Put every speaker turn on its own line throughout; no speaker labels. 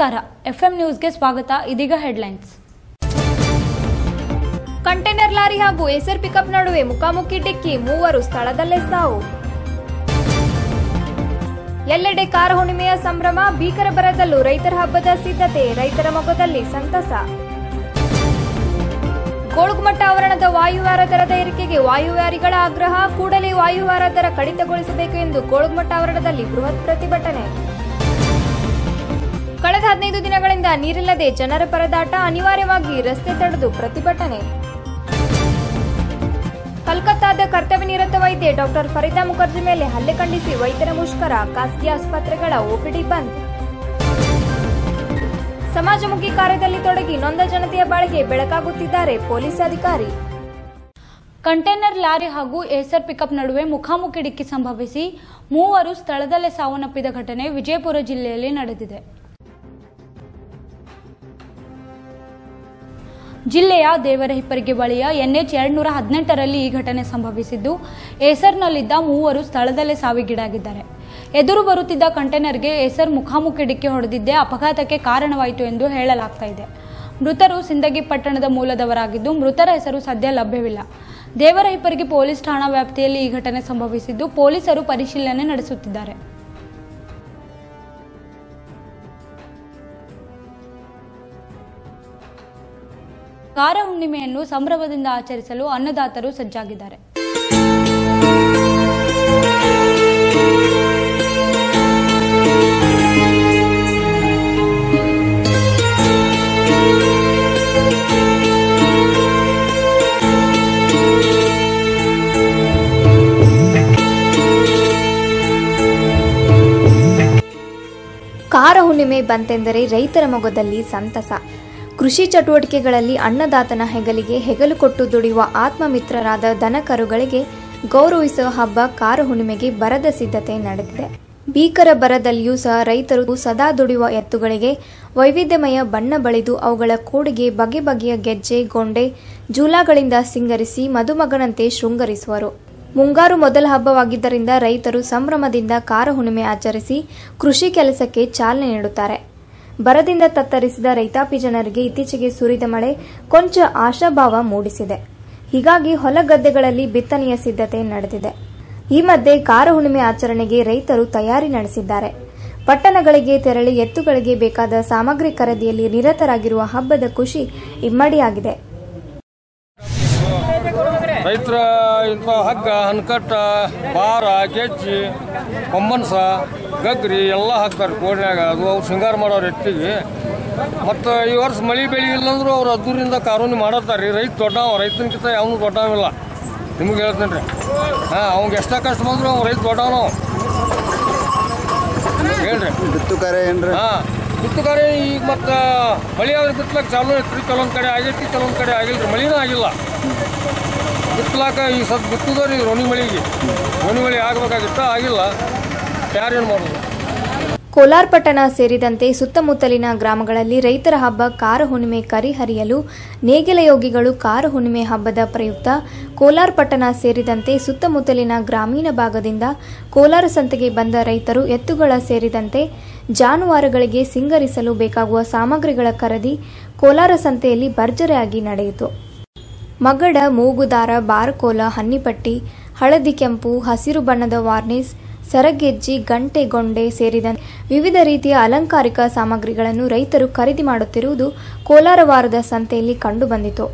ನಮಸ್ಕಾರ ಎಫ್ಎಂ ನ್ಯೂಸ್ಗೆ ಸ್ವಾಗತ ಇದೀಗ ಹೆಡ್ಲೈನ್ಸ್
ಕಂಟೈನರ್ ಲಾರಿ ಹಾಗೂ ಏಸರ್ ಪಿಕಪ್ ನಡುವೆ ಮುಖಾಮುಖಿ ಡಿಕ್ಕಿ ಮೂವರು ಸ್ಥಳದಲ್ಲೇ ಸಾವು ಎಲ್ಲೆಡೆ ಕಾರ ಹುಣ್ಣಿಮೆಯ ಸಂಭ್ರಮ ಭೀಕರ ಬರದಲ್ಲೂ ರೈತರ ಹಬ್ಬದ ಸಿದ್ಧತೆ ರೈತರ ಮೊಗದಲ್ಲಿ ಸಂತಸ ಗೋಳುಗುಮಟ್ಟ ಆವರಣದ ವಾಯುವಾರ ದರದ ಏರಿಕೆಗೆ ವಾಯುವಾರಿಗಳ ಆಗ್ರಹ ಕೂಡಲೇ ವಾಯುವಾರ ದರ ಕಡಿತಗೊಳಿಸಬೇಕು ಎಂದು ಗೋಳುಗುಮಟ್ಟ ಆವರಣದಲ್ಲಿ ಬೃಹತ್ ಪ್ರತಿಭಟನೆ ಕಳೆದ ಹದಿನೈದು ದಿನಗಳಿಂದ ನೀರಿಲ್ಲದೆ ಜನರ ಪರದಾಟ ಅನಿವಾರ್ಯವಾಗಿ ರಸ್ತೆ ತಡೆದು ಪ್ರತಿಭಟನೆ ಕಲ್ಕತ್ತಾದ ಕರ್ತವ್ಯ ನಿರತ ವೈದ್ಯೆ ಡಾಕ್ಟರ್ ಫರೀದಾ ಮುಖರ್ಜಿ ಮೇಲೆ ಹಲ್ಲೆ ಖಂಡಿಸಿ ವೈದ್ಯರ ಮುಷ್ಕರ ಖಾಸಗಿ ಆಸ್ಪತ್ರೆಗಳ ಒಪಿಡಿ ಬಂದ್ ಸಮಾಜಮುಖಿ ಕಾರ್ಯದಲ್ಲಿ ತೊಡಗಿ ನೊಂದ ಜನತೆಯ ಬಾಳಿಗೆ ಬೆಳಕಾಗುತ್ತಿದ್ದಾರೆ ಪೊಲೀಸ್ ಅಧಿಕಾರಿ
ಕಂಟೈನರ್ ಲಾರಿ ಹಾಗೂ ಏಸರ್ ಪಿಕಪ್ ನಡುವೆ ಮುಖಾಮುಖಿ ಡಿಕ್ಕಿ ಸಂಭವಿಸಿ ಮೂವರು ಸ್ಥಳದಲ್ಲೇ ಸಾವನ್ನಪ್ಪಿದ ಘಟನೆ ವಿಜಯಪುರ ಜಿಲ್ಲೆಯಲ್ಲಿ ನಡೆದಿದೆ ಜಿಲ್ಲೆಯ ದೇವರಹಿಪ್ಪರಿಗೆ ಬಳಿಯ ಎನ್ಎಚ್ ಎರಡ್ನೂರ ಹದಿನೆಂಟರಲ್ಲಿ ಈ ಘಟನೆ ಸಂಭವಿಸಿದ್ದು ಏಸರ್ನಲ್ಲಿದ್ದ ಮೂವರು ಸ್ಥಳದಲ್ಲೇ ಸಾವಿಗೀಡಾಗಿದ್ದಾರೆ ಎದುರು ಬರುತ್ತಿದ್ದ ಕಂಟೈನರ್ಗೆ ಏಸರ್ ಮುಖಾಮುಖಿ ಡಿಕ್ಕಿ ಹೊಡೆದಿದ್ದೇ ಅಪಘಾತಕ್ಕೆ ಕಾರಣವಾಯಿತು ಎಂದು ಹೇಳಲಾಗ್ತಾ ಇದೆ ಮೃತರು ಸಿಂದಗಿ ಪಟ್ಟಣದ ಮೂಲದವರಾಗಿದ್ದು ಮೃತರ ಹೆಸರು ಸದ್ಯ ಲಭ್ಯವಿಲ್ಲ ದೇವರಹಿಪ್ಪರಿಗೆ ಪೊಲೀಸ್ ಠಾಣಾ ವ್ಯಾಪ್ತಿಯಲ್ಲಿ ಈ ಘಟನೆ ಸಂಭವಿಸಿದ್ದು ಪೊಲೀಸರು ಪರಿಶೀಲನೆ ನಡೆಸುತ್ತಿದ್ದಾರೆ ಕಾರ ಹುಣ್ಣಿಮೆಯನ್ನು ಸಂಭ್ರಮದಿಂದ ಆಚರಿಸಲು ಅನ್ನದಾತರು ಸಜ್ಜಾಗಿದ್ದಾರೆ
ಕಾರ ಹುಣ್ಣಿಮೆ ಬಂತೆಂದರೆ ರೈತರ ಮೊಗದಲ್ಲಿ ಸಂತಸ ಕೃಷಿ ಚಟುವಟಿಕೆಗಳಲ್ಲಿ ಅನ್ನದಾತನ ಹೆಗಲಿಗೆ ಹೆಗಲು ಕೊಟ್ಟು ದುಡಿಯುವ ಆತ್ಮಮಿತ್ರರಾದ ದನಕರುಗಳಿಗೆ ಗೌರವಿಸುವ ಹಬ್ಬ ಕಾರ ಹುಣ್ಣಿಮೆಗೆ ಬರದ ಸಿದ್ಧತೆ ನಡೆದಿದೆ ಭೀಕರ ಬರದಲ್ಲಿಯೂ ಸಹ ರೈತರು ಸದಾ ದುಡಿಯುವ ಎತ್ತುಗಳಿಗೆ ವೈವಿಧ್ಯಮಯ ಬಣ್ಣ ಬಳಿದು ಅವುಗಳ ಕೋಡಿಗೆ ಬಗೆ ಬಗೆಯ ಗೆಜ್ಜೆ ಗೊಂಡೆ ಜೂಲಾಗಳಿಂದ ಸಿಂಗರಿಸಿ ಮದುಮಗನಂತೆ ಶೃಂಗರಿಸುವರು ಮುಂಗಾರು ಮೊದಲ ಹಬ್ಬವಾಗಿದ್ದರಿಂದ ರೈತರು ಸಂಭ್ರಮದಿಂದ ಕಾರ ಹುಣ್ಣಿಮೆ ಆಚರಿಸಿ ಕೃಷಿ ಕೆಲಸಕ್ಕೆ ಚಾಲನೆ ನೀಡುತ್ತಾರೆ ಬರದಿಂದ ತತ್ತರಿಸಿದ ರೈತಾಪಿ ಜನರಿಗೆ ಇತ್ತೀಚೆಗೆ ಸುರಿದ ಮಳೆ ಕೊಂಚ ಆಶಾಭಾವ ಮೂಡಿಸಿದೆ ಹೀಗಾಗಿ ಹೊಲ ಗದ್ದೆಗಳಲ್ಲಿ ಬಿತ್ತನೆಯ ಸಿದ್ಧತೆ ನಡೆದಿದೆ ಈ ಮಧ್ಯೆ ಕಾರ ಹುಣ್ಣಿಮೆ ಆಚರಣೆಗೆ ರೈತರು ತಯಾರಿ ನಡೆಸಿದ್ದಾರೆ ಪಟ್ಟಣಗಳಿಗೆ ತೆರಳಿ ಎತ್ತುಗಳಿಗೆ ಬೇಕಾದ ಸಾಮಗ್ರಿ ಖರೀದಿಯಲ್ಲಿ ನಿರತರಾಗಿರುವ ಹಬ್ಬದ ಖುಷಿ ಇಮ್ಮಡಿಯಾಗಿದೆ
ರೈತರ ಇಂಥ ಹಗ್ಗ ಹನ್ಕಟ್ಟ ಬಾರ ಗೆಜ್ಜಿ ಕೊಂಬನ್ಸ ಗಗ್ರಿ ಎಲ್ಲ ಹಾಕ್ತಾರೆ ಕೋಡ್ನ್ಯಾಗ ಅದು ಅವ್ರು ಶೃಂಗಾರ ಮಾಡೋರು ಎತ್ತಿಗೆ ಮತ್ತು ಈ ವರ್ಷ ಮಳೆ ಬೆಳೆ ಇಲ್ಲಂದ್ರೂ ಅವ್ರು ಅದ್ದೂರಿಂದ ಕಾನೂನು ಮಾಡತ್ತಾರೆ ರೀ ರೈತ ದೊಡ್ಡವ ರೈತನಕಿಂತ ಯಾವನು ದೊಡ್ಡವಿಲ್ಲ ನಿಮ್ಗೆ ಹೇಳ್ತೇನೆ ರೀ ಹಾಂ ಅವ್ಗೆ ಎಷ್ಟ ಕಷ್ಟ ಬಂದ್ರು ಅವ್ನು ರೈತ ದೊಡ್ಡವನು ಹೇಳ್ರಿ
ಬಿತ್ತು ಕರೆ ಏನ್ರಿ
ಹಾಂ ಬಿತ್ತುಗಾರಿ ಈಗ ಮತ್ತು ಮಳೆ ಆದ್ರೆ ಬಿತ್ತಲಕ್ಕೆ ಚಾಲು ಐತ್ರಿ ಕೆಲವೊಂದು ಕಡೆ ಆಗೈತಿ ಕೆಲವೊಂದು ಕಡೆ ಆಗಿಲ್ಲ ರೀ ಮಳಿನೂ ಆಗಿಲ್ಲ ಬಿತ್ತಲಾಕ ಈ ಸದ್ ಬಿತ್ತುದವ್ರಿ ರೋಣಿ ಮಳಿಗೆ ರೋಣಿ ಮಳಿ ಆಗ್ಬೇಕಾಗಿತ್ತ ಆಗಿಲ್ಲ ಯಾರೇನು ಮಾಡೋದು
ಕೋಲಾರ ಪಟ್ಟಣ ಸೇರಿದಂತೆ ಸುತ್ತಮುತ್ತಲಿನ ಗ್ರಾಮಗಳಲ್ಲಿ ರೈತರ ಹಬ್ಬ ಕಾರ ಹುಣ್ಣಿಮೆ ಕರಿಹರಿಯಲು ನೇಗಿಲ ಯೋಗಿಗಳು ಕಾರ ಹುಣ್ಣಿಮೆ ಹಬ್ಬದ ಪ್ರಯುಕ್ತ ಕೋಲಾರ ಪಟ್ಟಣ ಸೇರಿದಂತೆ ಸುತ್ತಮುತ್ತಲಿನ ಗ್ರಾಮೀಣ ಭಾಗದಿಂದ ಕೋಲಾರ ಸಂತೆಗೆ ಬಂದ ರೈತರು ಎತ್ತುಗಳ ಸೇರಿದಂತೆ ಜಾನುವಾರುಗಳಿಗೆ ಸಿಂಗರಿಸಲು ಬೇಕಾಗುವ ಸಾಮಗ್ರಿಗಳ ಖರೀದಿ ಕೋಲಾರ ಸಂತೆಯಲ್ಲಿ ಭರ್ಜರಿಯಾಗಿ ನಡೆಯಿತು ಮಗಡ ಮೂಗುದಾರ ಬಾರಕೋಲ ಹನ್ನಿಪಟ್ಟಿ ಹಳದಿ ಕೆಂಪು ಹಸಿರು ಬಣ್ಣದ ವಾರ್ನಿಸ್ ಸರಗೆಜ್ಜಿ ಗಂಟೆ ಗೊಂಡೆ ಸೇರಿದಂತೆ ವಿವಿಧ ರೀತಿಯ ಅಲಂಕಾರಿಕ ಸಾಮಗ್ರಿಗಳನ್ನು ರೈತರು ಖರೀದಿ ಮಾಡುತ್ತಿರುವುದು ಕೋಲಾರ ವಾರದ ಸಂತೆಯಲ್ಲಿ ಕಂಡುಬಂದಿತು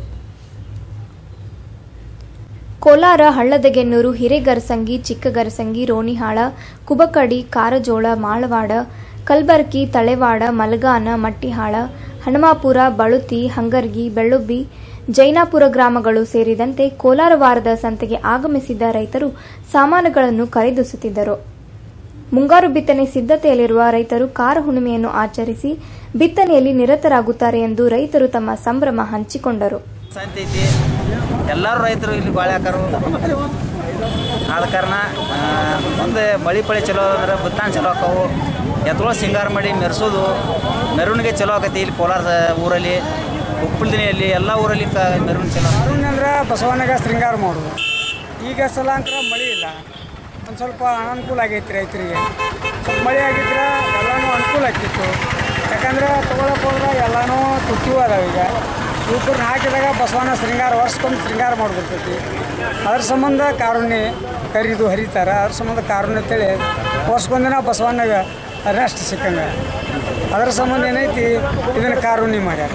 ಕೋಲಾರ ಹಳ್ಳದಗೆನ್ನೂರು ಹಿರೇಗರಸಂಗಿ ಚಿಕ್ಕಗರಸಂಗಿ ರೋಣಿಹಾಳ ಕುಬಕಡಿ ಕಾರಜೋಳ ಮಾಳವಾಡ ಕಲ್ಬರ್ಕಿ ತಳೆವಾಡ ಮಲಗಾನ ಮಟ್ಟಿಹಾಳ ಹನುಮಾಪುರ ಬಳುತಿ ಹಂಗರ್ಗಿ ಬೆಳ್ಳುಬ್ಬಿ ಜೈನಾಪುರ ಗ್ರಾಮಗಳು ಸೇರಿದಂತೆ ಕೋಲಾರ ವಾರದ ಸಂತೆಗೆ ಆಗಮಿಸಿದ್ದ ರೈತರು ಸಾಮಾನುಗಳನ್ನು ಖರೀದಿಸುತ್ತಿದ್ದರು ಮುಂಗಾರು ಬಿತ್ತನೆ ಸಿದ್ಧತೆಯಲ್ಲಿರುವ ರೈತರು ಕಾರ ಹುಣ್ಣಿಮೆಯನ್ನು ಆಚರಿಸಿ ಬಿತ್ತನೆಯಲ್ಲಿ ನಿರತರಾಗುತ್ತಾರೆ ಎಂದು ರೈತರು ತಮ್ಮ ಸಂಭ್ರಮ ಹಂಚಿಕೊಂಡರು
ಸಂತೆ ಐತಿ ಎಲ್ಲರೂ ರೈತರು ಇಲ್ಲಿ ಬಾಳೆ ಹಾಕಾರು ಆದ ಕಾರಣ ಆ, ಮುಂದೆ ಮಳೆ ಪಳಿ ಚಲೋ ಅಂದ್ರೆ ಬಿತ್ತಾನ ಚಲೋ ಆಕಾವು ಎತ್ತುಗಳು ಸಿಂಗಾರ ಮಾಡಿ ಮೆರೆಸೋದು ಮೆರವಣಿಗೆ ಚಲೋ ಆಕೈತಿ ಇಲ್ಲಿ ಕೋಲಾರ ಊರಲ್ಲಿ ಉಪ್ಪಳ್ದಿನಿಯಲ್ಲಿ ಎಲ್ಲ ಊರಲ್ಲಿ ಕ ಮೆರವಣಿಗೆ ಚಲೋ ಆಕೈತಿ.
ಅಂದ್ರೆ ಬಸವಣ್ಣಗ ಶೃಂಗಾರ ಮಾಡೋದು ಈಗ ಸಲಾಂತರ ಮಳೆ ಇಲ್ಲ ಒಂದು ಸ್ವಲ್ಪ ಅನಾನುಕೂಲ ಆಗೈತಿ ರೈತರಿಗೆ ಸ್ವಲ್ಪ ಮಳೆ ಆಗಿದ್ರೆ ಎಲ್ಲನೂ ಅನುಕೂಲ ಆಗ್ತಿತ್ತು ಯಾಕಂದ್ರೆ ತೊಗೊಳಕ್ಕೆ ಹೋದ್ರೆ ಎಲ್ಲನೂ ತುಟ್ಟಿವು ಅದಾವ ಈಗ ಇವಕ್ಕನ್ನ ಹಾಕಿದಾಗ ಬಸವನ ಶೃಂಗಾರ ವರ್ಷಕ್ಕೊಮ್ಮೆ ಶೃಂಗಾರ ಮಾಡ್ಬಿಡ್ತೈತಿ ಅದ್ರ ಸಂಬಂಧ ಕಾರುಣ್ಯ ಕರಿದು ಹರಿತಾರೆ ಅದ್ರ ಸಂಬಂಧ ಕಾರುಣ್ಯ ಅಂತೇಳಿ ವರ್ಷಕ್ಕೊಂದಿನ ಬಸವಣ್ಣಗೆ ರೆಸ್ಟ್ ಸಿಕ್ಕಂಗೆ ಅದ್ರ ಸಂಬಂಧ ಏನೈತಿ ಇದನ್ನು ಕಾರುಣ್ಯ ಮಾಡ್ಯಾರ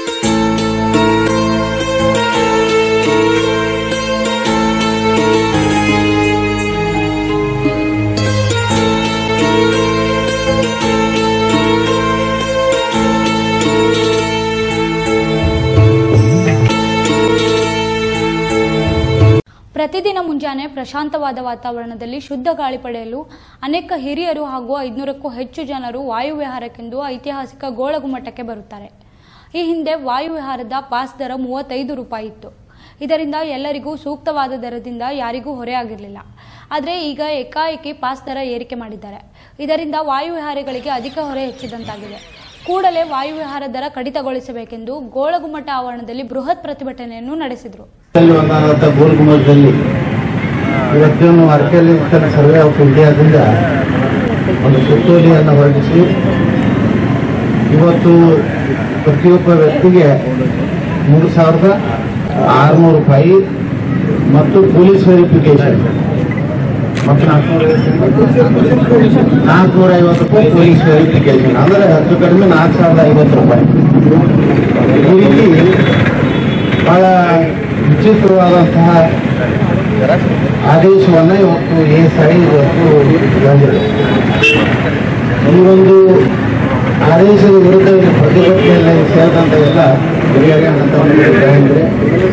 ಪ್ರತಿದಿನ ಮುಂಜಾನೆ ಪ್ರಶಾಂತವಾದ ವಾತಾವರಣದಲ್ಲಿ ಶುದ್ಧ ಗಾಳಿ ಪಡೆಯಲು ಅನೇಕ ಹಿರಿಯರು ಹಾಗೂ ಐದುನೂರಕ್ಕೂ ಹೆಚ್ಚು ಜನರು ವಾಯುವಿಹಾರಕ್ಕೆಂದು ಐತಿಹಾಸಿಕ ಗೋಳಗುಮಠಕ್ಕೆ ಬರುತ್ತಾರೆ ಈ ಹಿಂದೆ ವಾಯುವಿಹಾರದ ಪಾಸ್ ದರ ಮೂವತ್ತೈದು ರೂಪಾಯಿ ಇತ್ತು ಇದರಿಂದ ಎಲ್ಲರಿಗೂ ಸೂಕ್ತವಾದ ದರದಿಂದ ಯಾರಿಗೂ ಹೊರೆಯಾಗಿರಲಿಲ್ಲ ಆದರೆ ಈಗ ಏಕಾಏಕಿ ಪಾಸ್ ದರ ಏರಿಕೆ ಮಾಡಿದ್ದಾರೆ ಇದರಿಂದ ವಾಯುವಿಹಾರಿಗಳಿಗೆ ಅಧಿಕ ಹೊರೆ ಹೆಚ್ಚಿದಂತಾಗಿದೆ ಕೂಡಲೇ ವಾಯುವಿಹಾರ ದರ ಕಡಿತಗೊಳಿಸಬೇಕೆಂದು ಗೋಳಗುಮಠ ಆವರಣದಲ್ಲಿ ಬೃಹತ್ ಪ್ರತಿಭಟನೆಯನ್ನು ನಡೆಸಿದರು
ಅಲ್ಲಿ ಒಂದಾದಂಥ ಗೋಲ್ ಗುಂಬಜ್ದಲ್ಲಿ ಇವತ್ತೇನು ಆರ್ಕಿಯಾಲಜಿಕಲ್ ಸರ್ವೆ ಆಫ್ ಇಂಡಿಯಾದಿಂದ ಒಂದು ಸುತ್ತೋಲೆಯನ್ನು ಹೊರಡಿಸಿ ಇವತ್ತು ಪ್ರತಿಯೊಬ್ಬ ವ್ಯಕ್ತಿಗೆ ಮೂರು ಸಾವಿರದ ಆರುನೂರು ರೂಪಾಯಿ ಮತ್ತು ಪೊಲೀಸ್ ವೆರಿಫಿಕೇಶನ್ ಮತ್ತು ನಾಲ್ಕುನೂರ ನಾಲ್ಕುನೂರ ಐವತ್ತು ರೂಪಾಯಿ ಪೊಲೀಸ್ ವೆರಿಫಿಕೇಶನ್ ಅಂದರೆ ಹೆಚ್ಚು ಕಡಿಮೆ ನಾಲ್ಕು ಸಾವಿರದ ಐವತ್ತು ರೂಪಾಯಿ ಈ ರೀತಿ ಬಹಳ ವಿಚಿತ್ರವಾದಂತಹ ಆದೇಶವನ್ನು ಇವತ್ತು ಎ ಸಾಯಿ ಇವತ್ತು ಬಂದಿದೆ ಈ ಒಂದು ಆದೇಶದ ವಿರುದ್ಧ ಇಲ್ಲಿ ಪ್ರತಿಭಟನೆಯಲ್ಲಿ ಸೇರಿದಂಥ ಎಲ್ಲ ಹಿರಿಯರೇ ಅಂತಂದ್ರೆ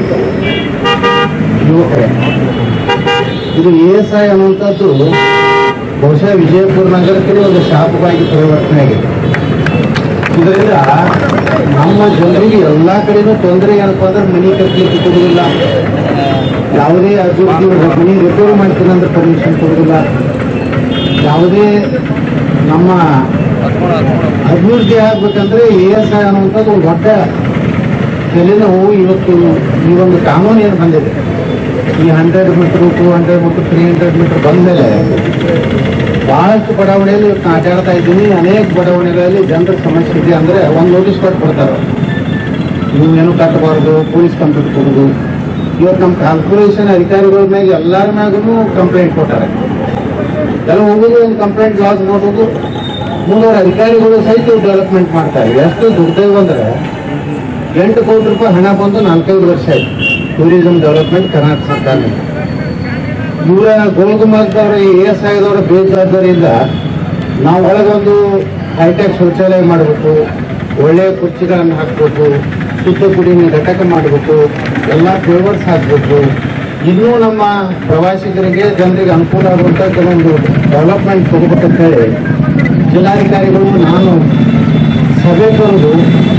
ಯುವಕರೇ ಇದು ಎ ಎಸ್ ಐ ಅನ್ನುವಂಥದ್ದು ಬಹುಶಃ ವಿಜಯಪುರ ನಗರಕ್ಕೆ ಒಂದು ಶಾಪವಾಗಿ ಪರಿವರ್ತನೆ ಆಗಿದೆ ಇದರಿಂದ ನಮ್ಮ ಜನರಿಗೆ ಎಲ್ಲಾ ಕಡೆನೂ ತೊಂದರೆ ಏನಪ್ಪ ಅಂದ್ರೆ ಮನಿ ಕಟ್ಟಲಿಕ್ಕೆ ಕೊಡುವುದಿಲ್ಲ ಯಾವುದೇ ಅಭಿವೃದ್ಧಿ ಮನಿ ರಿಪೇರಿ ಮಾಡ್ತೀನಿ ಅಂದ್ರೆ ಪರ್ಮಿಷನ್ ಕೊಡುವುದಿಲ್ಲ ಯಾವುದೇ ನಮ್ಮ ಅಭಿವೃದ್ಧಿ ಆಗ್ಬೇಕಂದ್ರೆ ಎ ಎಸ್ ಐ ಅನ್ನುವಂಥದ್ದು ಒಂದು ದೊಡ್ಡ ತಲೆನೋವು ಇವತ್ತು ಈ ಒಂದು ಕಾನೂನು ಏನು ಬಂದಿದೆ ಈ hundred meter two hundred meter three hundred meter ಬಂದ ಮೇಲೆ ಬಹಳಷ್ಟು ಬಡಾವಣೆಯಲ್ಲಿ ಇವತ್ತು ಆಟಾಡ್ತಾ ಇದ್ದೀನಿ ಅನೇಕ ಬಡಾವಣೆಗಳಲ್ಲಿ ಜನರ ಸಮಸ್ಯೆ ಇದೆ ಅಂದ್ರೆ ಒಂದು ನೋಟಿಸ್ ಕೊಟ್ಟು ಕೊಡ್ತಾರೆ ನೀವೇನು ಕಟ್ಟಬಾರ್ದು ಪೊಲೀಸ್ ಕಂಪ್ಲೇಂಟ್ ಕೊಡೋದು ಇವತ್ತು ನಮ್ಮ ಕಾರ್ಪೊರೇಷನ್ ಅಧಿಕಾರಿಗಳ ಮ್ಯಾಗ ಎಲ್ಲರ ಮ್ಯಾಗೂ ಕಂಪ್ಲೇಂಟ್ ಕೊಟ್ಟಾರೆ ಎಲ್ಲ ಹೋಗೋದು ಒಂದು ಕಂಪ್ಲೇಂಟ್ ಲಾಸ್ ಮಾಡೋದು ಮುಂದವ್ರ ಅಧಿಕಾರಿಗಳು ಸಹಿತ ಡೆವಲಪ್ಮೆಂಟ್ ಮಾಡ್ತಾರೆ ಎಷ್ಟು ದುರ್ದೈವ ಅಂದ್ರೆ ಎಂಟು ಕೋಟಿ ರೂಪಾಯಿ ಹಣ ಬಂದು ನಾಲ್ಕೈದು ವರ್ಷ ಆಯ್ತು ಟೂರಿಸಂ ಡೆವಲಪ್ಮೆಂಟ್ ಕರ್ನಾಟಕ ಸರ್ಕಾರದಿಂದ ಇವರ ಗೋಲ್ಗುಮಾರ್ದವರ ಎ ಎಸ್ ಐದವರ ಬೇಜವಾಬ್ದಾರಿಯಿಂದ ನಾವು ಒಳಗೊಂದು ಹೈಟೆಕ್ ಶೌಚಾಲಯ ಮಾಡಬೇಕು ಒಳ್ಳೆಯ ಕುರ್ಚಿಗಳನ್ನು ಹಾಕಬೇಕು ಶುದ್ಧ ಕುಡಿಯುವ ಘಟಕ ಮಾಡಬೇಕು ಎಲ್ಲ ಫ್ಲೇವರ್ಸ್ ಹಾಕಬೇಕು ಇನ್ನೂ ನಮ್ಮ ಪ್ರವಾಸಿಗರಿಗೆ ಜನರಿಗೆ ಅನುಕೂಲ ಆಗುವಂಥ ಕೆಲವೊಂದು ಡೆವಲಪ್ಮೆಂಟ್ ಕೊಡಬೇಕಂತ ಹೇಳಿ ಜಿಲ್ಲಾಧಿಕಾರಿಗಳು ನಾನು ಸಭೆ ಕರೆದು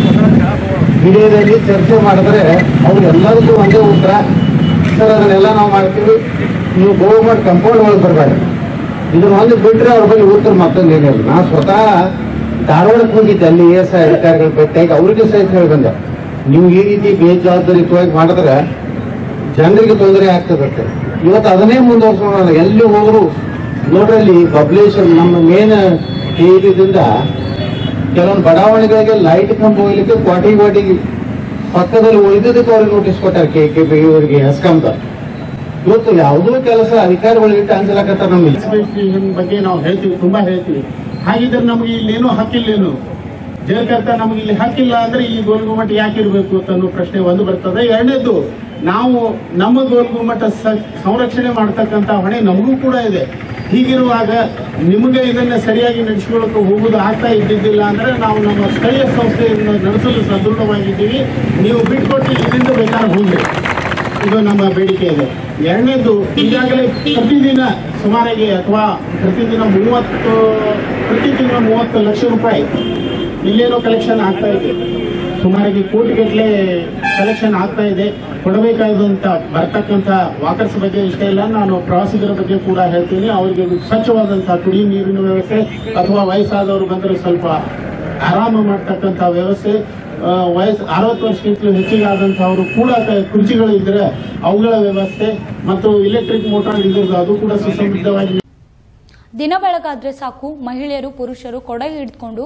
ವಿಡಿಯೋದಲ್ಲಿ ಚರ್ಚೆ ಮಾಡಿದ್ರೆ ಅವ್ರು ಎಲ್ಲರಿಗೂ ಒಂದೇ ಉತ್ತರ ಸರ್ ಅದನ್ನೆಲ್ಲ ನಾವು ಮಾಡ್ತೀವಿ ನೀವು ಗೌರ್ಮೆಂಟ್ ಕಂಪೌಂಡ್ ಒಳಗೆ ಬರಬೇಡಿ ಇದನ್ನ ಒಂದು ಬಿಟ್ರೆ ಅವ್ರ ಬಗ್ಗೆ ಉತ್ತರ ಮತ್ತೊಂದು ಏನಿಲ್ಲ ನಾ ಸ್ವತಃ ಧಾರವಾಡಕ್ಕೆ ಹೋಗಿದ್ದೆ ಅಲ್ಲಿ ಎ ಎಸ್ ಐ ಅಧಿಕಾರಿಗಳು ಭೇಟಿಯಾಗಿ ಅವ್ರಿಗೆ ಸಹಿತ ಹೇಳಿ ಬಂದೆ ನೀವು ಈ ರೀತಿ ಬೇಜವಾಬ್ದಾರಿತವಾಗಿ ಮಾಡಿದ್ರೆ ಜನರಿಗೆ ತೊಂದರೆ ಆಗ್ತದಂತೆ ಇವತ್ತು ಅದನ್ನೇ ಮುಂದುವರ್ಸೋಣ ಎಲ್ಲಿ ಹೋದ್ರು ನೋಡ್ರಲ್ಲಿ ಬಬ್ಲೇಶ್ವರ್ ನಮ್ಮ ಮೇನ್ ಏರಿಯಾದಿಂದ ಕೆಲವೊಂದು ಬಡಾವಣೆಗಳಿಗೆ ಲೈಟ್ ಕಂಬ ಹೋಗ್ಲಿಕ್ಕೆ ಕ್ವಾಟಿ ಕ್ವಾಟಿ ಪಕ್ಕದಲ್ಲಿ ಉಳಿದದಕ್ಕೆ ಅವ್ರಿಗೆ ನೋಟಿಸ್ ಕೊಟ್ಟಾರೆ ಕೆ ಕೆ ಬಿ ಇವರಿಗೆ ಹೆಸ್ಕಾಮ್ದ ಇವತ್ತು ಯಾವುದೋ ಕೆಲಸ ಅಧಿಕಾರಿಗಳು ಇಟ್ಟು ಅನ್ಸಲಕತ್ತಾರ ನಮ್ಮ
ಇನ್ಸ್ಪೆಕ್ಟೇಷನ್ ಬಗ್ಗೆ ನಾವು ಹೇಳ್ತೀವಿ ತುಂಬಾ ಹೇಳ್ತೀವಿ ಹಾಗಿದ್ರೆ ನಮಗೆ ಇಲ್ಲೇನು ಹಕ್ಕಿಲ್ಲೇನು ಜಯಕರ್ತ ನಮಗೆ ಇಲ್ಲಿ ಹಕ್ಕಿಲ್ಲ ಅಂದ್ರೆ ಈ ಗೋಲ್ಗುಮಠ ಯಾಕೆ ಇರಬೇಕು ಅಂತ ಅನ್ನೋ ಪ್ರಶ್ನೆ ಒಂದು ಬರ್ತದೆ ಎರಡನೇದು ನಾವು ನಮ್ಮ ಗೋಲ್ಗುಮಠ ಸ- ಸಂರಕ್ಷಣೆ ಮಾಡ್ತಕ್ಕಂತ ಹೊಣೆ ನಮಗೂ ಕೂಡ ಇದೆ ಹೀಗಿರುವಾಗ ನಿಮಗೆ ಇದನ್ನ ಸರಿಯಾಗಿ ನಡೆಸ್ಕೊಳ್ಳೋಕೆ ಹೋಗುದು ಆಗ್ತಾ ಇದ್ದಿದ್ದಿಲ್ಲ ಅಂದ್ರೆ ನಾವು ನಮ್ಮ ಸ್ಥಳೀಯ ಸಂಸ್ಥೆಯನ್ನು ನಡೆಸಲು ಸದೃಢವಾಗಿದ್ದೀವಿ ನೀವು ಬಿಟ್ಕೊಟ್ಟು ಇಲ್ಲಿಂದ ಬೇಕಾದ್ರೆ ಹೋಗ್ಲಿ ಇದು ನಮ್ಮ ಬೇಡಿಕೆ ಇದೆ ಎರಡನೇದು ಈಗಾಗಲೇ ಪ್ರತಿದಿನ ಸುಮಾರಿಗೆ ಅಥವಾ ಪ್ರತಿದಿನ ಮೂವತ್ತು ಪ್ರತಿ ತಿಂಗಳು ಮೂವತ್ತು ಲಕ್ಷ ರೂಪಾಯಿ ಇಲ್ಲೇನೋ ಕಲೆಕ್ಷನ್ ಆಗ್ತಾ ಇದೆ ಸುಮಾರಿಗೆ ಕೋಟಿಗಟ್ಟಲೆ ಕಲೆಕ್ಷನ್ ಆಗ್ತಾ ಇದೆ ಕೊಡಬೇಕಾದಂತ ಬರ್ತಕ್ಕಂಥ ವಾಕರ್ಸ್ ಬಗ್ಗೆ ಇಷ್ಟೇ ಇಲ್ಲ ನಾನು ಪ್ರವಾಸಿಗರ ಬಗ್ಗೆ ಕೂಡ ಹೇಳ್ತೀನಿ ಅವರಿಗೆ ಸ್ವಚ್ಛವಾದಂತಹ ಕುಡಿಯುವ ನೀರಿನ ವ್ಯವಸ್ಥೆ ಅಥವಾ ವಯಸ್ಸಾದವರು ಬಂದರೆ ಸ್ವಲ್ಪ ಆರಾಮ ಮಾಡ್ತಕ್ಕಂಥ ವ್ಯವಸ್ಥೆ ಆ, ವಯಸ್ಸು ಅರವತ್ತು ವರ್ಷಕ್ಕಿಂತಲೂ ಹೆಚ್ಚಿಗೆ ಆದಂತಹವರು ಕೂಡ ಕ- ಕುರ್ಚಿಗಳು ಇದ್ರೆ ಅವುಗಳ ವ್ಯವಸ್ಥೆ ಮತ್ತು ಇಲೆಕ್ಟ್ರಿಕ್ ಮೋಟಾರ್ ಇದ್ರದ್ದು ಅದು ಕೂಡ ಸುಸಂಬದ್ಧವಾಗಿ
ದಿನ ಬೆಳಗಾದ್ರೆ ಸಾಕು ಮಹಿಳೆಯರು ಪುರುಷರು ಕೊಡ ಹಿಡಿದುಕೊಂಡು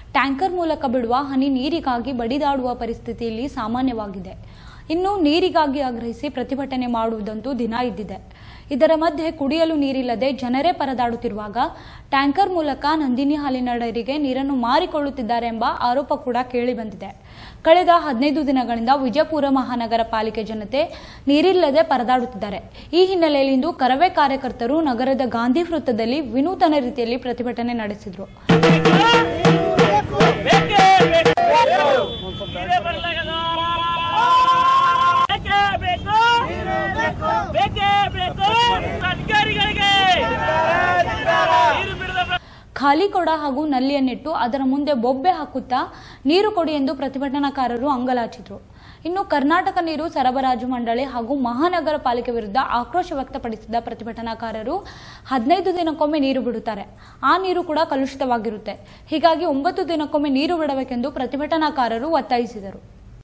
ಟ್ಯಾಂಕರ್ ಮೂಲಕ ಬಿಡುವ ಹನಿ ನೀರಿಗಾಗಿ ಬಡಿದಾಡುವ ಪರಿಸ್ಥಿತಿಯಲ್ಲಿ ಸಾಮಾನ್ಯವಾಗಿದೆ ಇನ್ನು ನೀರಿಗಾಗಿ ಆಗ್ರಹಿಸಿ ಪ್ರತಿಭಟನೆ ಮಾಡುವುದಂತೂ ದಿನ ಇದ್ದಿದೆ ಇದರ ಮಧ್ಯೆ ಕುಡಿಯಲು ನೀರಿಲ್ಲದೆ ಜನರೇ ಪರದಾಡುತ್ತಿರುವಾಗ ಟ್ಯಾಂಕರ್ ಮೂಲಕ ನಂದಿನಿ ಹಾಲಿನ ಡೈರಿಗೆ ನೀರನ್ನು ಮಾರಿಕೊಳ್ಳುತ್ತಿದ್ದಾರೆ ಎಂಬ ಆರೋಪ ಕೂಡ ಕೇಳಿಬಂದಿದೆ ಕಳೆದ ಹದಿನೈದು ದಿನಗಳಿಂದ ವಿಜಯಪುರ ಮಹಾನಗರ ಪಾಲಿಕೆ ಜನತೆ ನೀರಿಲ್ಲದೆ ಪರದಾಡುತ್ತಿದ್ದಾರೆ ಈ ಹಿನ್ನೆಲೆಯಲ್ಲಿ ಇಂದು ಕರವೇ ಕಾರ್ಯಕರ್ತರು ನಗರದ ಗಾಂಧಿ ವೃತ್ತದಲ್ಲಿ ವಿನೂತನ ರೀತಿಯಲ್ಲಿ ಪ್ರತಿಭಟನೆ ನಡೆಸಿದರು
ಬೇಕೇ ಬೇಕು ಬೇಕೇ ಬೇಕು ಅಧಿಕಾರಿಗಳಿಗೆ ನೀರು ಬಿಡದ
ಖಾಲಿ ಕೊಡ ಹಾಗೂ ನಲ್ಲಿಯನ್ನಿಟ್ಟು ಅದರ ಮುಂದೆ ಬೊಬ್ಬೆ ಹಾಕುತ್ತಾ ನೀರು ಕೊಡಿ ಎಂದು ಪ್ರತಿಭಟನಾಕಾರರು ಅಂಗಲಾಚಿದ್ರು ಇನ್ನು ಕರ್ನಾಟಕ ನೀರು ಸರಬರಾಜು ಮಂಡಳಿ ಹಾಗೂ ಮಹಾನಗರ ಪಾಲಿಕೆ ವಿರುದ್ಧ ಆಕ್ರೋಶ ವ್ಯಕ್ತಪಡಿಸಿದ ಪ್ರತಿಭಟನಾಕಾರರು ಹದಿನೈದು ದಿನಕ್ಕೊಮ್ಮೆ ನೀರು ಬಿಡುತ್ತಾರೆ ಆ ನೀರು ಕೂಡ ಕಲುಷಿತವಾಗಿರುತ್ತೆ ಹೀಗಾಗಿ ಒಂಬತ್ತು ದಿನಕ್ಕೊಮ್ಮೆ ನೀರು ಬಿಡಬೇಕೆಂದು ಪ್ರತಿಭಟನಾಕಾರರು ಒತ್ತಾಯಿಸಿದರು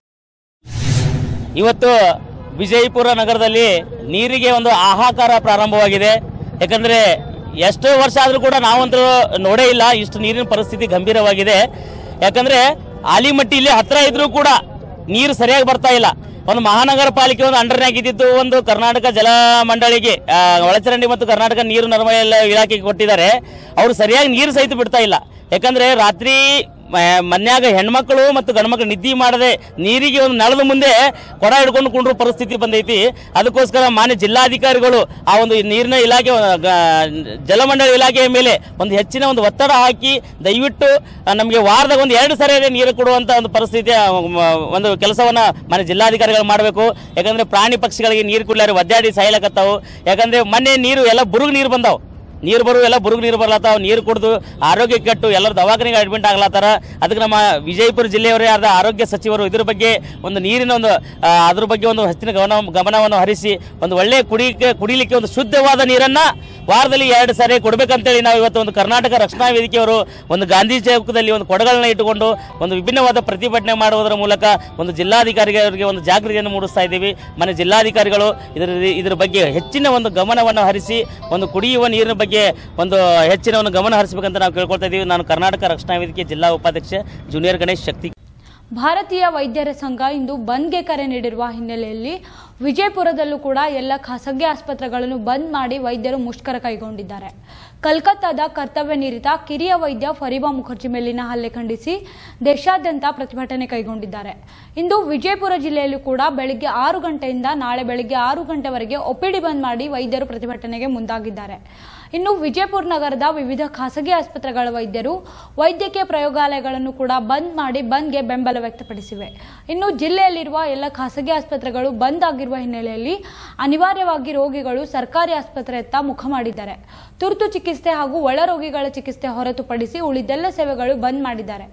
ಇವತ್ತು ವಿಜಯಪುರ ನಗರದಲ್ಲಿ ನೀರಿಗೆ ಒಂದು ಹಾಹಾಕಾರ ಪ್ರಾರಂಭವಾಗಿದೆ ಯಾಕಂದ್ರೆ ಎಷ್ಟೋ ವರ್ಷ ಆದರೂ ಕೂಡ ನಾವಂತೂ ನೋಡೇ ಇಲ್ಲ ಇಷ್ಟು ನೀರಿನ ಪರಿಸ್ಥಿತಿ ಗಂಭೀರವಾಗಿದೆ ಯಾಕಂದ್ರೆ ಆಲಿಮಟ್ಟಿ ಇಲ್ಲಿ ಹತ್ರ ಇದ್ರೂ ಕೂಡ ನೀರು ಸರಿಯಾಗಿ ಬರ್ತಾ ಇಲ್ಲ ಒಂದು ಮಹಾನಗರ ಪಾಲಿಕೆ ಒಂದು ಅಂಡರ್ನಾಗ ಇದ್ದಿದ್ದು ಒಂದು ಕರ್ನಾಟಕ ಜಲ ಮಂಡಳಿಗೆ ಆ, ಒಳಚರಂಡಿ ಮತ್ತು ಕರ್ನಾಟಕ ನೀರು ನರ್ಮಲ ಇಲಾಖೆಗೆ ಕೊಟ್ಟಿದ್ದಾರೆ ಅವರು ಸರಿಯಾಗಿ ನೀರು ಸಹಿತ ಬಿಡ್ತಾ ಇಲ್ಲ ಯಾಕಂದ್ರೆ ರಾತ್ರಿ ಮ- ಮನ್ಯಾಗ ಹೆಣ್ಮಕ್ಳು ಮತ್ತು ಗಂಡ್ಮಕ್ಳು ನಿದ್ದೆ ಮಾಡದೆ ನೀರಿಗೆ ಒಂದು ನಳದ ಮುಂದೆ ಕೊಡ ಹಿಡ್ಕೊಂಡು ಕುಂಡ್ರು ಪರಿಸ್ಥಿತಿ ಬಂದೈತಿ ಅದಕ್ಕೋಸ್ಕರ ಮಾನ್ಯ ಜಿಲ್ಲಾಧಿಕಾರಿಗಳು ಆ ಒಂದು ನೀರಿನ ಇಲಾಖೆ ಆ, ಗ- ಜಲಮಂಡಳಿ ಇಲಾಖೆಯ ಮೇಲೆ ಒಂದು ಹೆಚ್ಚಿನ ಒಂದು ಒತ್ತಡ ಹಾಕಿ ದಯವಿಟ್ಟು ಆ, ನಮಗೆ ವಾರದಾಗ ಒಂದು ಎರಡು ಸರಿ ನೀರು ಕೊಡುವಂತ ಒಂದು ಪರಿಸ್ಥಿತಿ ಆ, ಮ- ಒಂದು ಕೆಲಸವನ್ನ ಮಾನ್ಯ ಜಿಲ್ಲಾಧಿಕಾರಿಗಳು ಮಾಡಬೇಕು ಯಾಕಂದ್ರೆ ಪ್ರಾಣಿ ಪಕ್ಷಿಗಳಿಗೆ ನೀರು ಕುಡ್ಲಾರ ಒದ್ದಾಡಿ ಸಾಯ್ಲಕತ್ತಾವು ಯಾಕಂದ್ರೆ ಮೊನ್ನೆ ನೀರು ಎಲ್ಲ ಬುರುಗು ನೀರು ಬಂದಾವು ನೀರು ಬರು ಎಲ್ಲ ಬುರುಗು ನೀರು ಬರ್ಲತ್ತಾವ ನೀರು ಕುಡಿದು ಆರೋಗ್ಯ ಕೆಟ್ಟು ಎಲ್ಲರೂ ದವಾಖಾನೆಗೆ ಅಡ್ಮಿಟ್ ಆಗ್ಲತ್ತಾರ ಅದಕ್ಕೆ ನಮ್ಮ ವಿಜಯಪುರ ಜಿಲ್ಲೆಯವರೇ ಆದ ಆರೋಗ್ಯ ಸಚಿವರು ಇದ್ರ ಬಗ್ಗೆ ಒಂದು ನೀರಿನ ಒಂದು ಆ, ಅದ್ರ ಬಗ್ಗೆ ಒಂದು ಹೆಚ್ಚಿನ ಗಮನ ಗಮನವನ್ನು ಹರಿಸಿ ಒಂದು ಒಳ್ಳೆಯ ಕುಡಿಯಕ್ಕೆ ಕುಡಿಲಿಕ್ಕೆ ಒಂದು ಶುದ್ಧವಾದ ನೀರನ್ನ ವಾರದಲ್ಲಿ ಎರಡು ಸಾರಿ ಕೊಡ್ಬೇಕಂತೇಳಿ ನಾವು ಇವತ್ತು ಒಂದು ಕರ್ನಾಟಕ ರಕ್ಷಣಾ ವೇದಿಕೆಯವರು ಒಂದು ಗಾಂಧಿ ಚೌಕದಲ್ಲಿ ಒಂದು ಕೊಡಗಳನ್ನ ಇಟ್ಟುಕೊಂಡು ಒಂದು ವಿಭಿನ್ನವಾದ ಪ್ರತಿಭಟನೆ ಮಾಡುವುದರ ಮೂಲಕ ಒಂದು ಜಿಲ್ಲಾಧಿಕಾರಿಗಳಿಗೆ ಒಂದು ಜಾಗೃತಿಯನ್ನು ಮೂಡಿಸ್ತಾ ಇದ್ದೀವಿ ಮನೆ ಜಿಲ್ಲಾಧಿಕಾರಿಗಳು ಇದರ ಇದರ ಬಗ್ಗೆ ಹೆಚ್ಚಿನ ಒಂದು ಗಮನವನ್ನು ಹರಿಸಿ ಒಂದು ಕುಡಿಯುವ ನೀರಿನ ಬಗ್ಗೆ ಒಂದು ಹೆಚ್ಚಿನ ಒಂದು ಗಮನ ಹರಿಸಬೇಕಂತ ನಾವು ಕೇಳ್ಕೊಳ್ತಾ ಇದ್ದೀವಿ ನಾನು ಕರ್ನಾಟಕ ರಕ್ಷಣಾ ವೇದಿಕೆ ಜಿಲ್ಲಾ ಉಪಾಧ್ಯಕ್ಷ ಜೂನಿಯರ್ ಗಣೇಶ್ ಶಕ್ತಿ
ಭಾರತೀಯ ವೈದ್ಯರ ಸಂಘ ಇಂದು ಬಂದ್ಗೆ ಕರೆ ನೀಡಿರುವ ಹಿನ್ನೆಲೆಯಲ್ಲಿ ವಿಜಯಪುರದಲ್ಲೂ ಕೂಡ ಎಲ್ಲ ಖಾಸಗಿ ಆಸ್ಪತ್ರೆಗಳನ್ನು ಬಂದ್ ಮಾಡಿ ವೈದ್ಯರು ಮುಷ್ಕರ ಕೈಗೊಂಡಿದ್ದಾರೆ ಕಲ್ಕತ್ತಾದ ಕರ್ತವ್ಯ ನಿರತ ಕಿರಿಯ ವೈದ್ಯ ಫರೀಬಾ ಮುಖರ್ಜಿ ಮೇಲಿನ ಹಲ್ಲೆ ಖಂಡಿಸಿ ದೇಶಾದ್ಯಂತ ಪ್ರತಿಭಟನೆ ಕೈಗೊಂಡಿದ್ದಾರೆ ಇಂದು ವಿಜಯಪುರ ಜಿಲ್ಲೆಯಲ್ಲೂ ಕೂಡ ಬೆಳಿಗ್ಗೆ ಆರು ಗಂಟೆಯಿಂದ ನಾಳೆ ಬೆಳಿಗ್ಗೆ ಆರು ಗಂಟೆವರೆಗೆ ಒಪಿಡಿ ಬಂದ್ ಮಾಡಿ ವೈದ್ಯರು ಪ್ರತಿಭಟನೆಗೆ ಮುಂದಾಗಿದ್ದಾರೆ ಇನ್ನು ವಿಜಯಪುರ ನಗರದ ವಿವಿಧ ಖಾಸಗಿ ಆಸ್ಪತ್ರೆಗಳ ವೈದ್ಯರು ವೈದ್ಯಕೀಯ ಪ್ರಯೋಗಾಲಯಗಳನ್ನು ಕೂಡ ಬಂದ್ ಮಾಡಿ ಬಂದ್ಗೆ ಬೆಂಬಲ ವ್ಯಕ್ತಪಡಿಸಿವೆ ಇನ್ನು ಜಿಲ್ಲೆಯಲ್ಲಿರುವ ಎಲ್ಲ ಖಾಸಗಿ ಆಸ್ಪತ್ರೆಗಳು ಬಂದ್ ಆಗಿರುವ ಹಿನ್ನೆಲೆಯಲ್ಲಿ ಅನಿವಾರ್ಯವಾಗಿ ರೋಗಿಗಳು ಸರ್ಕಾರಿ ಆಸ್ಪತ್ರೆಯತ್ತ ಮುಖ ಮಾಡಿದ್ದಾರೆ ತುರ್ತು ಚಿಕಿತ್ಸೆ ಹಾಗೂ ಒಳ ರೋಗಿಗಳ ಚಿಕಿತ್ಸೆ ಹೊರತುಪಡಿಸಿ ಉಳಿದೆಲ್ಲ ಸೇವೆಗಳು ಬಂದ್ ಮಾಡಿದ್ದಾರೆ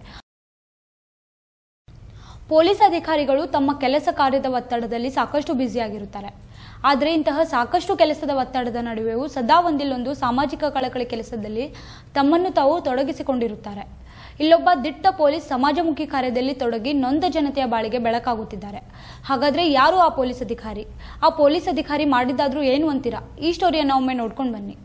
ಪೊಲೀಸ್ ಅಧಿಕಾರಿಗಳು ತಮ್ಮ ಕೆಲಸ ಕಾರ್ಯದ ಒತ್ತಡದಲ್ಲಿ ಸಾಕಷ್ಟು ಬ್ಯುಸಿಯಾಗಿರುತ್ತಾರೆ ಆದರೆ ಇಂತಹ ಸಾಕಷ್ಟು ಕೆಲಸದ ಒತ್ತಡದ ನಡುವೆಯೂ ಸದಾ ಒಂದಿಲ್ಲೊಂದು ಸಾಮಾಜಿಕ ಕಳಕಳಿ ಕೆಲಸದಲ್ಲಿ ತಮ್ಮನ್ನು ತಾವು ತೊಡಗಿಸಿಕೊಂಡಿರುತ್ತಾರೆ ಇಲ್ಲೊಬ್ಬ ದಿಟ್ಟ ಪೊಲೀಸ್ ಸಮಾಜಮುಖಿ ಕಾರ್ಯದಲ್ಲಿ ತೊಡಗಿ ನೊಂದ ಜನತೆಯ ಬಾಳಿಗೆ ಬೆಳಕಾಗುತ್ತಿದ್ದಾರೆ ಹಾಗಾದ್ರೆ ಯಾರು ಆ ಪೊಲೀಸ್ ಅಧಿಕಾರಿ ಆ ಪೊಲೀಸ್ ಅಧಿಕಾರಿ ಮಾಡಿದ್ದಾದ್ರೂ ಏನು ಅಂತೀರಾ ಈ ಸ್ಟೋರಿಯನ್ನು ಒಮ್ಮೆ ನೋಡ್ಕೊಂಡು ಬನ್ನಿ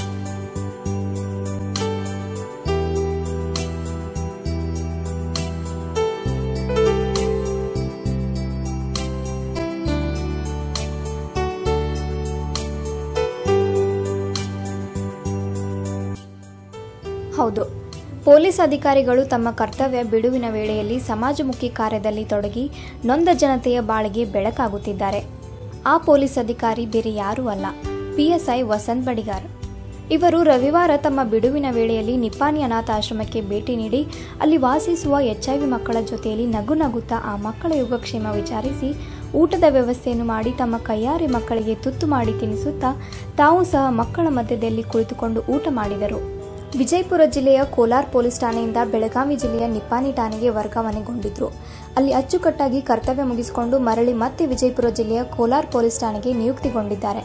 ಹೌದು ಪೊಲೀಸ್ ಅಧಿಕಾರಿಗಳು ತಮ್ಮ ಕರ್ತವ್ಯ ಬಿಡುವಿನ ವೇಳೆಯಲ್ಲಿ ಸಮಾಜಮುಖಿ ಕಾರ್ಯದಲ್ಲಿ ತೊಡಗಿ ನೊಂದ ಜನತೆಯ ಬಾಳಿಗೆ ಬೆಳಕಾಗುತ್ತಿದ್ದಾರೆ ಆ ಪೊಲೀಸ್ ಅಧಿಕಾರಿ ಬೇರೆ ಯಾರೂ ಅಲ್ಲ ಪಿಎಸ್ಐ ವಸಂತ್ ಬಡಿಗಾರ್ ಇವರು ರವಿವಾರ ತಮ್ಮ ಬಿಡುವಿನ ವೇಳೆಯಲ್ಲಿ ನಿಪ್ಪಾಣಿ ಅನಾಥಾಶ್ರಮಕ್ಕೆ ಭೇಟಿ ನೀಡಿ ಅಲ್ಲಿ ವಾಸಿಸುವ ಎಚ್ಐವಿ ಮಕ್ಕಳ ಜೊತೆಯಲ್ಲಿ ನಗು ನಗುತ್ತಾ ಆ ಮಕ್ಕಳ ಯೋಗಕ್ಷೇಮ ವಿಚಾರಿಸಿ ಊಟದ ವ್ಯವಸ್ಥೆಯನ್ನು ಮಾಡಿ ತಮ್ಮ ಕೈಯಾರೆ ಮಕ್ಕಳಿಗೆ ತುತ್ತು ಮಾಡಿ ತಿನ್ನಿಸುತ್ತಾ ತಾವು ಸಹ ಮಕ್ಕಳ ಮಧ್ಯದಲ್ಲಿ ಕುಳಿತುಕೊಂಡು ಊಟ ಮಾಡಿದರು ವಿಜಯಪುರ ಜಿಲ್ಲೆಯ ಕೋಲಾರ್ ಪೊಲೀಸ್ ಠಾಣೆಯಿಂದ ಬೆಳಗಾವಿ ಜಿಲ್ಲೆಯ ನಿಪ್ಪಾಣಿ ಠಾಣೆಗೆ ವರ್ಗಾವಣೆಗೊಂಡಿದ್ರು ಅಲ್ಲಿ ಅಚ್ಚುಕಟ್ಟಾಗಿ ಕರ್ತವ್ಯ ಮುಗಿಸಿಕೊಂಡು ಮರಳಿ ಮತ್ತೆ ವಿಜಯಪುರ ಜಿಲ್ಲೆಯ ಕೋಲಾರ್ ಪೊಲೀಸ್ ಠಾಣೆಗೆ ನಿಯುಕ್ತಿಗೊಂಡಿದ್ದಾರೆ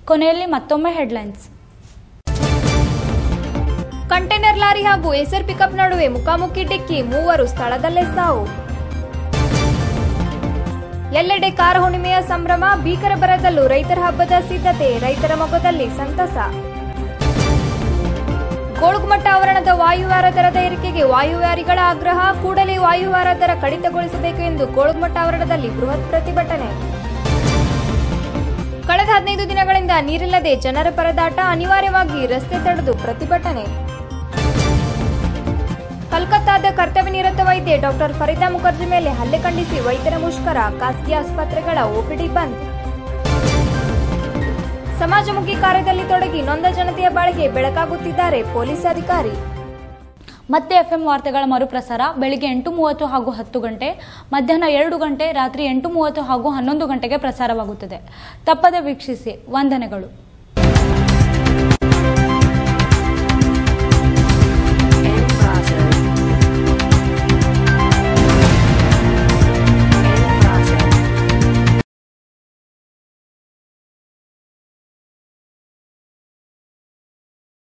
ಕೊನೆಯಲ್ಲಿ ಮತ್ತೊಮ್ಮೆ ಹೆಡ್ಲೈನ್ಸ್
ಕಂಟೈನರ್ ಲಾರಿ ಹಾಗೂ ಏಸರ್ ಪಿಕಪ್ ನಡುವೆ ಮುಖಾಮುಖಿ ಡಿಕ್ಕಿ ಮೂವರು ಸ್ಥಳದಲ್ಲೇ ಸಾವು ಎಲ್ಲೆಡೆ ಕಾರ ಹುಣ್ಣಿಮೆಯ ಸಂಭ್ರಮ ಭೀಕರ ಬರದಲ್ಲೂ ರೈತರ ಹಬ್ಬದ ಸಿದ್ಧತೆ ರೈತರ ಮೊಗದಲ್ಲಿ ಸಂತಸ ಗೋಳುಗುಮಟ್ಟ ಆವರಣದ ವಾಯುವಾರ ದರದ ಏರಿಕೆಗೆ ವಾಯುವಾರಿಗಳ ಆಗ್ರಹ ಕೂಡಲೇ ವಾಯುವಾರ ದರ ಕಡಿತಗೊಳಿಸಬೇಕು ಎಂದು ಗೋಳುಗುಮಟ್ಟ ಆವರಣದಲ್ಲಿ ಬೃಹತ್ ಪ್ರತಿಭಟನೆ ಕಳೆದ ಹದಿನೈದು ದಿನಗಳಿಂದ ನೀರಿಲ್ಲದೆ ಜನರ ಪರದಾಟ ಅನಿವಾರ್ಯವಾಗಿ ರಸ್ತೆ ತಡೆದು ಪ್ರತಿಭಟನೆ ಕಲ್ಕತ್ತಾದ ಕರ್ತವ್ಯ ನಿರತ ವೈದ್ಯೆ ಡಾಕ್ಟರ್ ಫರೀದಾ ಮುಖರ್ಜಿ ಮೇಲೆ ಹಲ್ಲೆ ಖಂಡಿಸಿ ವೈದ್ಯರ ಮುಷ್ಕರ ಖಾಸಗಿ ಆಸ್ಪತ್ರೆಗಳ ಒಪಿಡಿ ಬಂದ್ ಸಮಾಜಮುಖಿ ಕಾರ್ಯದಲ್ಲಿ ತೊಡಗಿ ನೊಂದ ಜನತೆಯ ಬಾಳಿಗೆ ಬೆಳಕಾಗುತ್ತಿದ್ದಾರೆ ಪೊಲೀಸ್ ಅಧಿಕಾರಿ
ಮತ್ತೆ ಎಫ್ಎಂ ವಾರ್ತೆಗಳ ಮರುಪ್ರಸಾರ ಬೆಳಿಗ್ಗೆ ಎಂಟು ಮೂವತ್ತು ಹಾಗೂ ಹತ್ತು ಗಂಟೆ ಮಧ್ಯಾಹ್ನ ಎರಡು ಗಂಟೆ ರಾತ್ರಿ ಎಂಟು ಮೂವತ್ತು ಹಾಗೂ ಹನ್ನೊಂದು ಗಂಟೆಗೆ ಪ್ರಸಾರವಾಗುತ್ತದೆ ತಪ್ಪದೆ ವೀಕ್ಷಿಸಿ ವಂದನೆಗಳು